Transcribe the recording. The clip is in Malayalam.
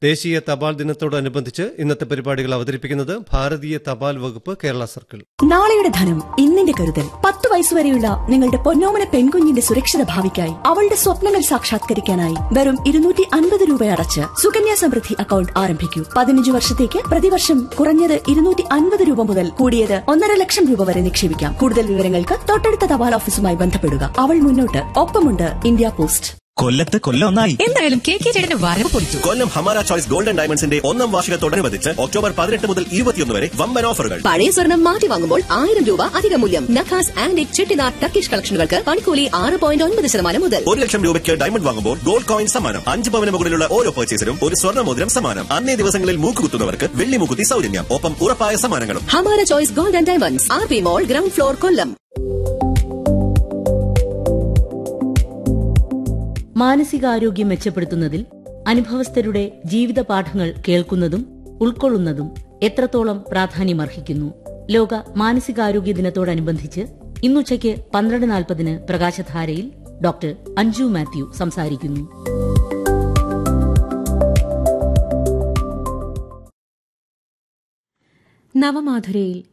ദേശീയ തപാൽ ദിനത്തോടനുബന്ധിച്ച് ഇന്നത്തെ പരിപാടികൾ അവതരിപ്പിക്കുന്നത് ഭാരതീയ തപാൽ വകുപ്പ് കേരള സർക്കിൾ നാളെയുടെ ധനം ഇന്നിന്റെ കരുതൽ പത്ത് വയസ്സുവരെയുള്ള നിങ്ങളുടെ പൊന്നോമന പെൺകുഞ്ഞിന്റെ സുരക്ഷിത ഭാവിക്കായി അവളുടെ സ്വപ്നങ്ങൾ സാക്ഷാത്കരിക്കാനായി വെറും ഇരുന്നൂറ്റി അൻപത് രൂപ അടച്ച് സുകന്യാ സമൃദ്ധി അക്കൗണ്ട് ആരംഭിക്കൂ പതിനഞ്ച് വർഷത്തേക്ക് പ്രതിവർഷം കുറഞ്ഞത് ഇരുന്നൂറ്റി അൻപത് രൂപ മുതൽ കൂടിയത് ഒന്നര ലക്ഷം രൂപ വരെ നിക്ഷേപിക്കാം കൂടുതൽ വിവരങ്ങൾക്ക് തൊട്ടടുത്ത തപാൽ ഓഫീസുമായി ബന്ധപ്പെടുക അവൾ മുന്നോട്ട് ഒപ്പമുണ്ട് ഇന്ത്യ പോസ്റ്റ് കൊല്ലത്ത് കൊല്ലം ഒന്നായി എന്തായാലും കെ കെ ചേട്ടന്റെ വരവ് പൊളിച്ചു കൊല്ലം ഹമാര ചോയ്സ് ഗോൾഡൻ ഡയമണ്ട്സിന്റെ ഒന്നാം വാർഷികത്തോടനുബന്ധിച്ച് ഒക്ടോബർ പതിനെട്ട് മുതൽ ഇരുപത്തിയൊന്ന് വരെ വമ്പൻ ഓഫറുകൾ പഴയ സ്വർണം മാറ്റി വാങ്ങുമ്പോൾ ആയിരം രൂപ അധിക മൂല്യം നഖാസ് ആൻഡ് ചെട്ടിനാർ ടർക്കിഷ് കളക്ഷനുകൾക്ക് പണിക്കൂലി ആറ് പോയിന്റ് ഒൻപത് ശതമാനം മുതൽ ഒരു ലക്ഷം രൂപയ്ക്ക് ഡയമണ്ട് വാങ്ങുമ്പോൾ ഗോൾഡ് കോയിൻ സമ്മാനം അഞ്ച് പവന് മുകളിലുള്ള ഓരോ പർച്ചേസിനും ഒരു സ്വർണ്ണ മോതിരം സമ്മാനം അന്നേ ദിവസങ്ങളിൽ മൂക്കുകുത്തുന്നവർക്ക് വെള്ളി മൂക്കുത്തി സൗജന്യം ഒപ്പം ഉറപ്പായ സമ്മാനങ്ങളും Hamara choice gold and diamonds R P mall ground floor Kollam മാനസികാരോഗ്യം മെച്ചപ്പെടുത്തുന്നതിൽ അനുഭവസ്ഥരുടെ ജീവിത പാഠങ്ങൾ കേൾക്കുന്നതും ഉൾക്കൊള്ളുന്നതും എത്രത്തോളം പ്രാധാന്യമർഹിക്കുന്നു ലോക മാനസികാരോഗ്യ ദിനത്തോടനുബന്ധിച്ച് ഇന്നുച്ചയ്ക്ക് പന്ത്രണ്ട് നാൽപ്പതിന് പ്രകാശധാരയിൽ ഡോക്ടർ അഞ്ജു മാത്യു സംസാരിക്കുന്നു നവമാധുരയിൽ